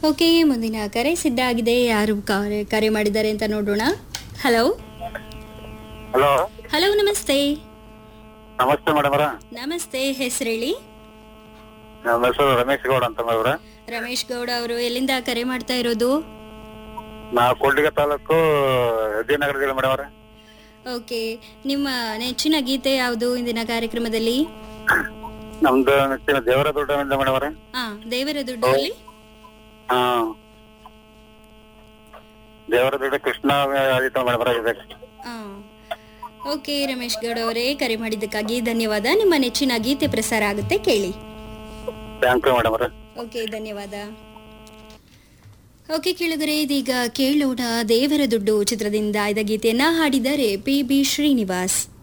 okay ಮುಂದಿನ ಕರೆ ಸಿದ್ಧ ಆಗಿದೆ ಯಾರು ಕರೆ ಕರೆ ಮಾಡಿದ್ದಾರೆ ಅಂತ ನೋಡೋಣ ಹಲೋ ಹಲೋ ಹಲೋ ನಮಸ್ತೆ ನಮಸ್ತೆ ಮೇಡಮ್ ಅವರ ನಮಸ್ತೆ ಹೆಸರೇಳಿ ನಮ್ಮ ಹೆಸರು ರಮೇಶ್ ಗೌಡ ಅಂತ ಮೇಡಮ್ ರಮೇಶ್ ಗೌಡ ಅವರು ಎಲ್ಲಿಂದ ಕರೆ ಮಾಡ್ತಾ ಇರೋದು ನಾವು ಕೊಡ್ಲಿಗೆ ತಾಲೂಕು ವಿಜಯನಗರ ಜಿಲ್ಲೆ ಮೇಡಮ್ ಅವರ ಓಕೆ ನಿಮ್ಮ ನೆಚ್ಚಿನ ಗೀತೆ ಯಾವುದು ಇಂದಿನ ಕಾರ್ಯಕ್ರಮದಲ್ಲಿ ನಮ್ದು ನೆಚ್ಚಿನ ದೇವರ ದೊಡ್ಡವಿಂದ ಮೇಡಮ್ ಅವರ ಹಾ ದೇವರ ದುಡ್ಡಲ್ಲಿ ಹಾ ದೇವರ ದೊಡ್ಡ ಕೃಷ್ಣ ಆದಿತ್ಯ ಮೇಡಮ್ ಅವರ ಇದೆ ಹಾ ಓಕೆ ರಮೇಶ್ ಗೌಡ ಅವರೇ ಕರೆ ಮಾಡಿದ್ದಕ್ಕಾಗಿ ಧನ್ಯವಾದ ನಿಮ್ಮ ನೆಚ್ಚಿನ ಗೀತೆ ಪ್ರಸಾರ ಆಗುತ್ತೆ ಕೇಳಿ ಥ್ಯಾಂಕ್ ಯು ಮೇಡಮ್ ಅವರ ಓಕೆ ಧನ್ಯವಾದ ಓಕೆ ಕೇಳಿದರೆ ಇದೀಗ ಕೇಳೋಣ ದೇವರ ದುಡ್ಡು ಚಿತ್ರದಿಂದ ಆಯ್ದ ಗೀತೆಯನ್ನ ಹಾಡಿದ್ದಾರೆ ಪಿ ಬಿ ಶ್ರೀನಿವಾಸ್